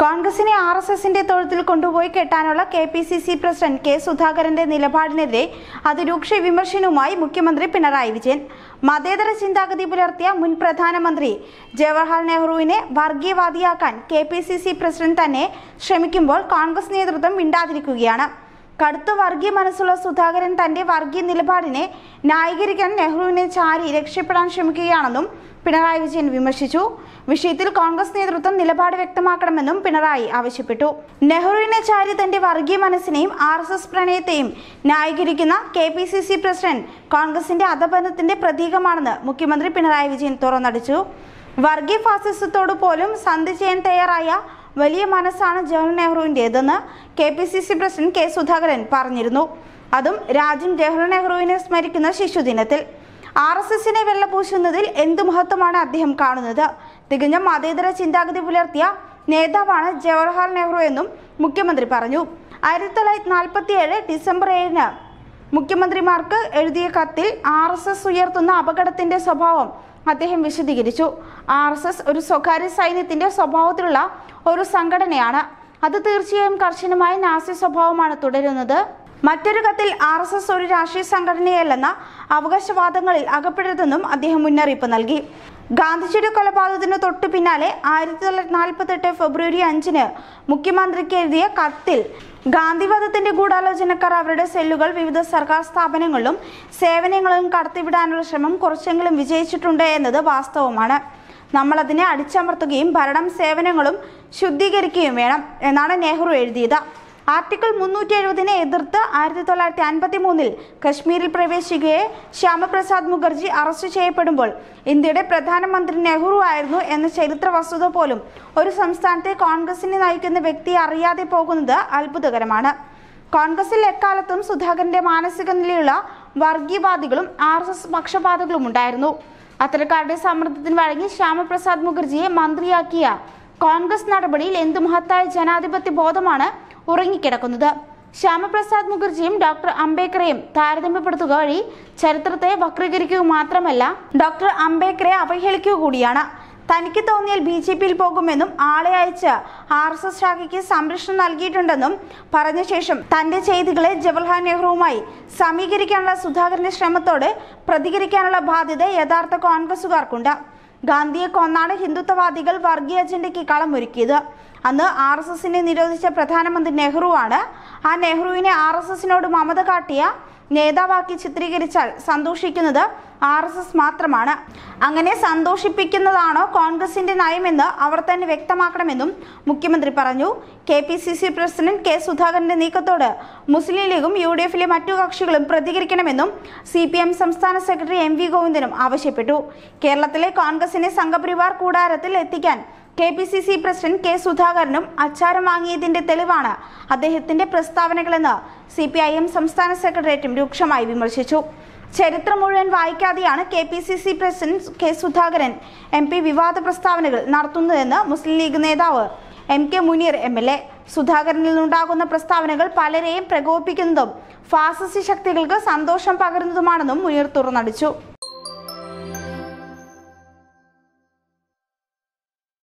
കോൺഗ്രസിനെ R S എസിന്റെ തൊഴുത്തിൽ കൊണ്ടുപോയി കെട്ടാനുള്ള K P C C president K സുധാകരന്റെ നിലപാടിനെതിരെ അതിരൂക്ഷ വിമർശനവുമായി മുഖ്യമന്ത്രി പിണറായി വിജയൻ മതേതര ചിന്താഗതി പുലർത്തിയ മുൻ പ്രധാനമന്ത്രി ജവഹർലാൽ നെഹ്റുവിനെ വർഗീയവാദിയാക്കാൻ K P C C president തന്നെ ശ്രമിക്കുമ്പോൾ കോൺഗ്രസ് നേതൃത്വം മിണ്ടാതിരിക്കുകയാണ് കടുത്ത വർഗീയ മനസ്സുള്ള സുധാകരൻ തന്റെ വർഗീയ നിലപാടിനെ ന്യായീകരിക്കാൻ നെഹ്റുവിനെ ചാരി രക്ഷപ്പെടാൻ ശ്രമിക്കുകയാണെന്നും പിണറായി വിജയൻ വിമർശിച്ചു വിഷയത്തിൽ കോൺഗ്രസ് നേതൃത്വം നിലപാട് വ്യക്തമാക്കണമെന്നും പിണറായി ആവശ്യപ്പെട്ടു നെഹ്റുവിനെ ചാരി തന്റെ വർഗീയ മനസ്സിനെയും ആർ എസ് എസ് പ്രണയത്തെയും ന്യായീകരിക്കുന്ന K P C C president കോൺഗ്രസിന്റെ അധപതനത്തിന്റെ പ്രതീകമാണെന്ന് മുഖ്യമന്ത്രി പിണറായി വിജയൻ തുറന്നടിച്ചു വർഗീയ ഫാസിസത്തോട് പോലും സന്ധി ചെയ്യാൻ തയ്യാറായ വലിയ മനസ്സാണ് ജവഹർലാൽ നെഹ്റുവിൻ്റെതെന്ന് K P C C president K Sudhakaran പറഞ്ഞിരുന്നു അതും രാജ്യം ജവഹർലാൽ നെഹ്റുവിനെ സ്മരിക്കുന്ന ശിശുദിനത്തിൽ ആർ എസ് എസിനെ വെള്ളപൂശുന്നതിൽ എന്തു മഹത്വമാണ് അദ്ദേഹം കാണുന്നത് തികഞ്ഞ മതേതര ചിന്താഗതി പുലർത്തിയ നേതാവാണ് ജവഹർലാൽ നെഹ്റു എന്നും മുഖ്യമന്ത്രി പറഞ്ഞു ആയിരത്തി തൊള്ളായിരത്തി നാൽപ്പത്തി ഏഴ് ഡിസംബർ ഏഴിന് മുഖ്യമന്ത്രിമാർക്ക് എഴുതിയ കത്തിൽ ആർ എസ് എസ് ഉയർത്തുന്ന അപകടത്തിന്റെ സ്വഭാവം അദ്ദേഹം വിശദീകരിച്ചു ആർ എസ് എസ് ഒരു സ്വകാര്യ സൈന്യത്തിന്റെ സ്വഭാവത്തിലുള്ള ഒരു സംഘടനയാണ് അത് തീർച്ചയായും കർശനമായ നാസി സ്വഭാവമാണ് തുടരുന്നത് മറ്റൊരു കത്തിൽ ആർ എസ് എസ് ഒരു രാഷ്ട്രീയ സംഘടനയല്ലെന്ന അവകാശവാദങ്ങളിൽ അകപ്പെടരുതെന്നും അദ്ദേഹം മുന്നറിയിപ്പ് നൽകി ഗാന്ധിജിയുടെ കൊലപാതകത്തിന് തൊട്ടു പിന്നാലെ ആയിരത്തി തൊള്ളായിരത്തി നാൽപ്പത്തെട്ട് ഫെബ്രുവരി അഞ്ചിന് മുഖ്യമന്ത്രിക്ക് എഴുതിയ കത്തിൽ ഗാന്ധിവാദത്തിന്റെ ഗൂഢാലോചനക്കാർ അവരുടെ സെല്ലുകൾ വിവിധ സർക്കാർ സ്ഥാപനങ്ങളിലും സേവനങ്ങളിലും കടത്തിവിടാനുള്ള ശ്രമം കുറച്ചെങ്കിലും വിജയിച്ചിട്ടുണ്ട് എന്നത് വാസ്തവമാണ് നമ്മൾ അതിനെ അടിച്ചമർത്തുകയും ഭരണം സേവനങ്ങളും ശുദ്ധീകരിക്കുകയും വേണം എന്നാണ് നെഹ്റു എഴുതിയത് ആർട്ടിക്കിൾ മുന്നൂറ്റി എഴുപതിനെ എതിർത്ത് ആയിരത്തി തൊള്ളായിരത്തി അൻപത്തി മൂന്നിൽ കശ്മീരിൽ പ്രവേശിക്കുകയെ ശ്യാമപ്രസാദ് മുഖർജി അറസ്റ്റ് ചെയ്യപ്പെടുമ്പോൾ ഇന്ത്യയുടെ പ്രധാനമന്ത്രി നെഹ്റു ആയിരുന്നു എന്ന ചരിത്ര വസ്തുത പോലും ഒരു സംസ്ഥാനത്തെ കോൺഗ്രസിനെ നയിക്കുന്ന വ്യക്തിയെ അറിയാതെ പോകുന്നത് അത്ഭുതകരമാണ് കോൺഗ്രസിൽ എക്കാലത്തും സുധാകരന്റെ മാനസിക നിലയുള്ള വർഗീയവാദികളും ആർ എസ് എസ് പക്ഷപാതകളും ഉണ്ടായിരുന്നു അത്തരക്കാരുടെ സമ്മർദ്ദത്തിന് വഴങ്ങി ശ്യാമപ്രസാദ് മുഖർജിയെ മന്ത്രിയാക്കിയ കോൺഗ്രസ് നടപടിയിൽ എന്ത് മഹത്തായ ജനാധിപത്യ ബോധമാണ് ഉറങ്ങിക്കിടക്കുന്നത് ശ്യാമപ്രസാദ് മുഖർജിയും ഡോക്ടർ അംബേദ്കറെയും താരതമ്യപ്പെടുത്തുക വഴി ചരിത്രത്തെ വക്രീകരിക്കുക മാത്രമല്ല ഡോക്ടർ അംബേദ്കറെ അവഹേളിക്കുക കൂടിയാണ് തനിക്ക് തോന്നിയാൽ ബി ജെ പിയിൽ പോകുമെന്നും ആളെ അയച്ച് ആർ എസ് എസ് ശാഖയ്ക്ക് സംരക്ഷണം നൽകിയിട്ടുണ്ടെന്നും പറഞ്ഞ ശേഷം തന്റെ ചെയ്തികളെ ജവഹർലാൽ നെഹ്റുവുമായി സമീകരിക്കാനുള്ള സുധാകരന്റെ ശ്രമത്തോട് പ്രതികരിക്കാനുള്ള ബാധ്യത യഥാർത്ഥ കോൺഗ്രസുകാർക്കുണ്ട് ഗാന്ധിയെ കൊന്നാണ് ഹിന്ദുത്വവാദികൾ വർഗീയ അജണ്ടയ്ക്ക് കളമൊരുക്കിയത് അന്ന് ആർ എസ് എസിനെ നിരോധിച്ച പ്രധാനമന്ത്രി നെഹ്റുവാണ് ആ നെഹ്റുവിനെ ആർ എസ് എസിനോട് മമത കാട്ടിയ നേതാവാക്കി ചിത്രീകരിച്ചാൽ സന്തോഷിക്കുന്നത് ആർ എസ് എസ് മാത്രമാണ് അങ്ങനെ സന്തോഷിപ്പിക്കുന്നതാണോ കോൺഗ്രസിന്റെ നയമെന്ന് അവർ തന്നെ വ്യക്തമാക്കണമെന്നും മുഖ്യമന്ത്രി പറഞ്ഞു K P C C president K സുധാകരന്റെ നീക്കത്തോട് മുസ്ലിം ലീഗും യു ഡി എഫിലെ മറ്റു കക്ഷികളും പ്രതികരിക്കണമെന്നും സി പി എം സംസ്ഥാന സെക്രട്ടറി എം വി ഗോവിന്ദനും ആവശ്യപ്പെട്ടു കേരളത്തിലെ കോൺഗ്രസിനെ സംഘപരിവാർ കൂടാരത്തിൽ എത്തിക്കാൻ K P C C president K സുധാകരനും അച്ചാരം വാങ്ങിയതിന്റെ തെളിവാണ് അദ്ദേഹത്തിന്റെ പ്രസ്താവനകളെന്ന് സി പി ഐ എം സംസ്ഥാന സെക്രട്ടേറിയറ്റും രൂക്ഷമായി വിമർശിച്ചു ചരിത്രം മുഴുവൻ വായിക്കാതെയാണ് K P C C president K Sudhakaran M P വിവാദ പ്രസ്താവനകൾ നടത്തുന്നതെന്ന് മുസ്ലിം ലീഗ് നേതാവ് M K Muneer M L A സുധാകരനിൽ നിന്നുണ്ടാകുന്ന പ്രസ്താവനകൾ പലരെയും പ്രകോപിപ്പിക്കുന്നതും ഫാസിസ്റ്റ് ശക്തികൾക്ക് സന്തോഷം പകരുന്നതുമാണെന്നും മുനീർ തുറന്നടിച്ചു